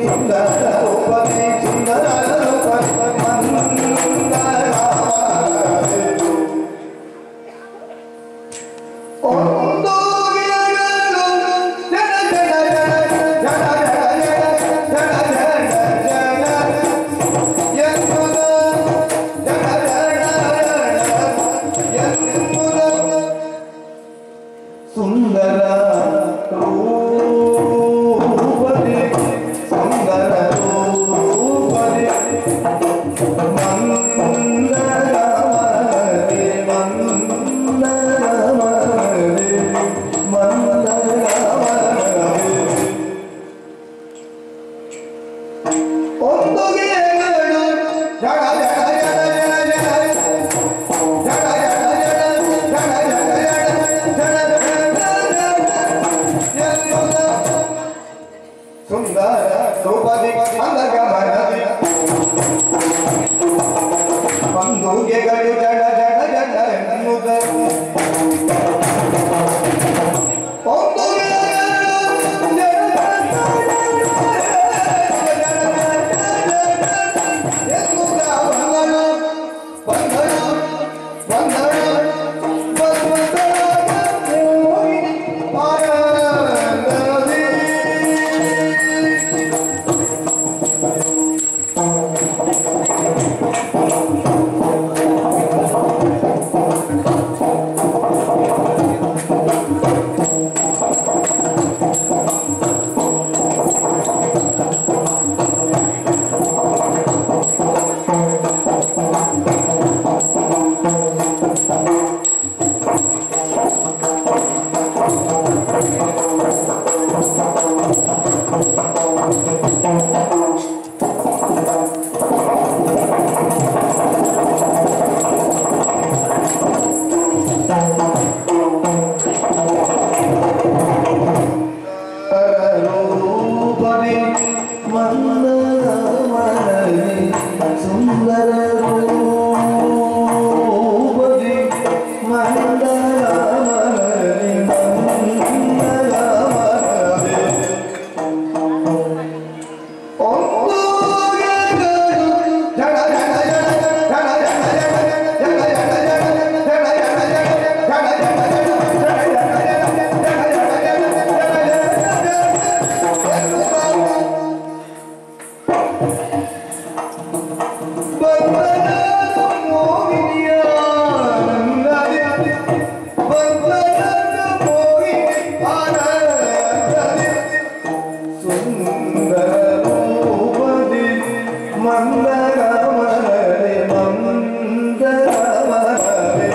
ಸುಂದರ ರೂಪದಿ ಸುಂದರ ರೂಪದಿ ಮಂದರವನದಿ. ಒಂದು ಗಿಡಗಳು ಜನ ಜನ ಜನ ಜನ ಜನ ಜನ ಜನ ಎಂಬುದು ಜನ ಜನ ಎಂಬುದು ಸುಂದರ ರೂಪದಿ ಸುಂದರ ರೂಪದಿ ಮಂದರಮನೆ ಮಂದರಮನೆ ಮಂದರಮನೆ ಒಂದು ಗಿಡಗಳು ಜಗ ಜಗ ಜಗ ಜಗ ಜಗ ಸುಂದರ ರೂಪದಿ ಅಂದಗಮನದಿ ಬಂಧುಗೆಗಳು ಜಡ ಜಡ ಜಡ ಎನ್ನುವುದ ಒಂದು ರೂಪದಿ ಮಂದರಮಣಿ ಸುಂದರ ರೂಪದಿ ಮಂದರಮಣಿ ಮಂದರಮಣಿ ಒಂದು ಗಿಡಗಳು ಜಡ ಜಡ ಜಡ ಜಡ ಜಡ ಜಡ ಜಡ ಜಡ ಮಂದರಮನೆ ಮಂದರಮನೆ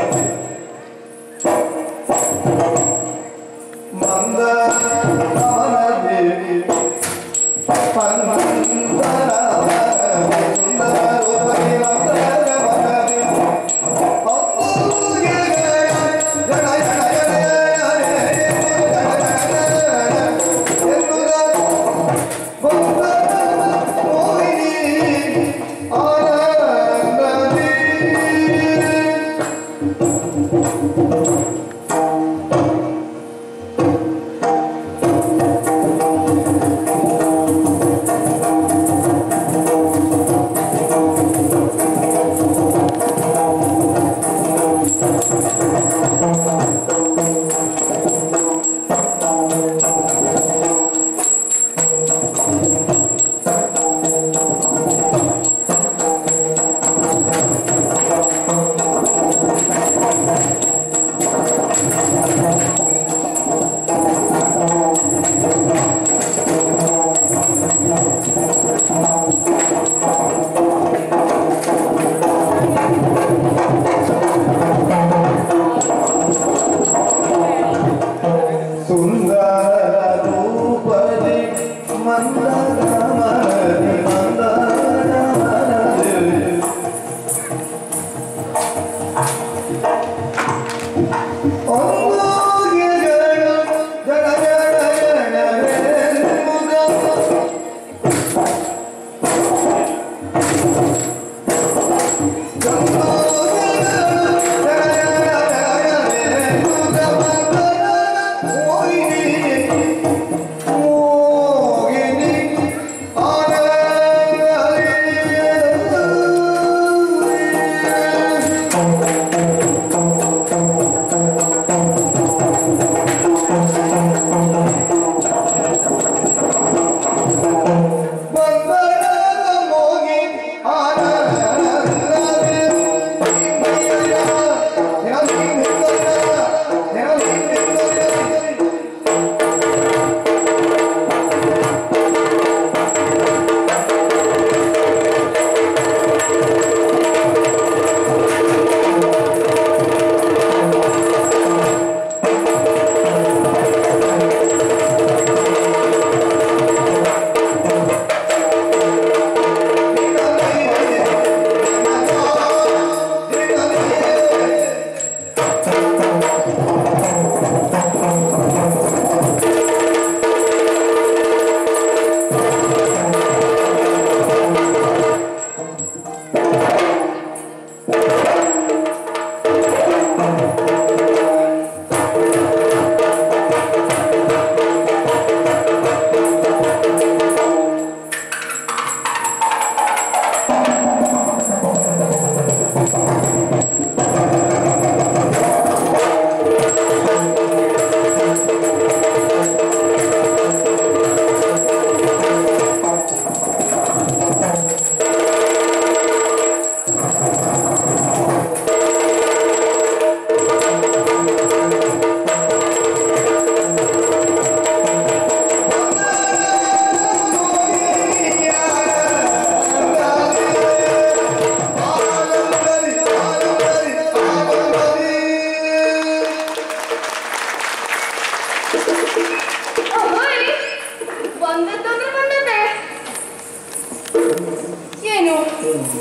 ಮಂದರಮನೆ ಆನಂದದಿ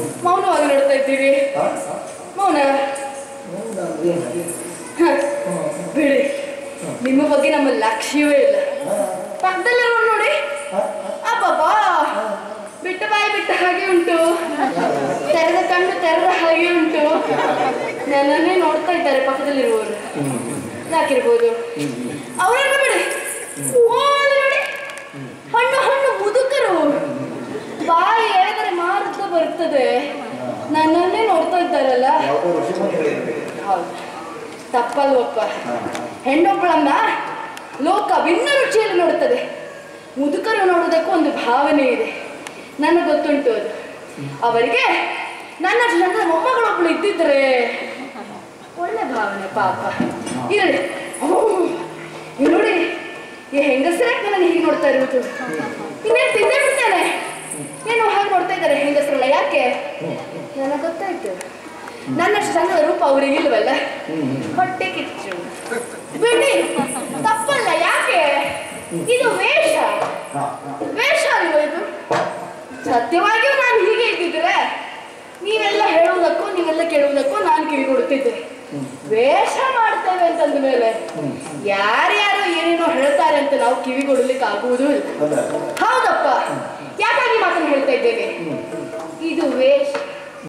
ಮೌನವಾಗಿ ನೋಡ್ತಾ ಇದ್ದೀವಿ ಆ? ಮೌನ ಹೌದಾ? ಏನು? ಹ, ಬಿಡಿ ನಿಮ್ಮ ಬಗ್ಗೆ ನಮ್ಮ ಲಕ್ಷ್ಯವೇ ಇಲ್ಲ ಪಕ್ಕದಲ್ಲಿರೋ ನೋಡಿ ಅಬ್ಬಬ್ಬಾ ಬಿಟ್ಟ ಬಾಯಿ ಬಿಟ್ಟ ಹಾಗೆ ಉಂಟು ತೆರೆದ ಕಣ್ಣು ತೆರೆದ ಹಾಗೆ ಉಂಟು ನನ್ನನ್ನೇ ನೋಡ್ತಾ ಇದ್ದಾರೆ ಪಕ್ಕದಲ್ಲಿರುವವರು ಯಾಕಿರ್ಬೋದು ಅವರನ್ನ ಬಿಡಿ ಓ, ಅಲ್ಲಿ ನೋಡಿ ಹಣ್ಣು ಹಣ್ಣು ಮುದುಕರು ಬಾಯಿ ಎಳೆದರೆ ಮಾರುತ್ತ ಬರ್ತದೆ ನನ್ನನ್ನೇ ನೋಡ್ತಾ ಇದ್ದಾರಲ್ಲ ಯಾವುದೋ ಋಷಿಮುನಿಗಳು ಇರ್ಬೇಕು. ಹೌದು ತಪ್ಪಲ್ವಪ್ಪ ಹೆಣ್ಣೊಬ್ಬಳನ್ನ ಲೋಕ ಭಿನ್ನ ರುಚಿಯಲ್ಲಿ ನೋಡುತ್ತದೆ ಮುದುಕರು ನೋಡುವುದಕ್ಕೂ ಒಂದು ಭಾವನೆ ಇದೆ ನನಗೆ ಗೊತ್ತುಂಟು ಅದು ಅವರಿಗೆ ನನ್ನ ನನ್ನ ಮೊಮ್ಮಗಳೊಬ್ಬಳು ಇದ್ದಿದ್ರೆ ಒಳ್ಳೆ ಭಾವನೆ ಪಾಪ ಇರಲಿ ಓ, ಇವ್ ನೋಡಿ ಈ ಹೆಂಗಸರೇ ನನ್ನ ಹೀಗೆ ನೋಡ್ತಾ ಇರುವುದು ಇನ್ನೇನು ತಿಂದೇ ಬಿಡ್ತೇನೆ ಏನು ಹಾಗೆ ನೋಡ್ತಾ ಇದ್ದಾರೆ ಹೆಂಗಸರಲ್ಲ ಯಾಕೆ ನನಗೆ ಗೊತ್ತಾಯ್ತು ನನ್ನಷ್ಟು ಚಂದದ ರೂಪ ಅವರಿಗೆ ಇಲ್ವಲ್ಲ ಹೊಟ್ಟೆ ಕಿಚ್ಚು ಬಿಡಿ ತಪ್ಪಲ್ಲ ಯಾಕೆ ಇದು ವೇಷ ಹಾ, ವೇಷ ಅಲ್ವ ಇದು ಸತ್ಯವಾಗಿಯೂ ನಾನು ಹೀಗೆ ಇದ್ದಿದ್ರೆ ನೀವೆಲ್ಲ ಹೇಳುವುದಕ್ಕೂ ನೀವೆಲ್ಲ ಕೇಳುವುದಕ್ಕೂ ನಾನು ಕಿವಿ ಕೊಡುತ್ತಿದ್ದೆ ವೇಷ ಮಾಡ್ತೇವೆ ಅಂತಂದ ಮೇಲೆ ಯಾರ್ಯಾರು ಏನೇನೋ ಹೇಳ್ತಾರೆ ಅಂತ ನಾವು ಕಿವಿ ಕೊಡಲಿಕ್ಕೆ ಆಗುವುದೂ ಇಲ್ಲ ಹೌದಾ? ಹೌದಪ್ಪ ಯಾಕಾಗಿ ಮಾತನ್ನು ಹೇಳ್ತಾ ಇದ್ದೇನೆ ಇದು ವೇಷ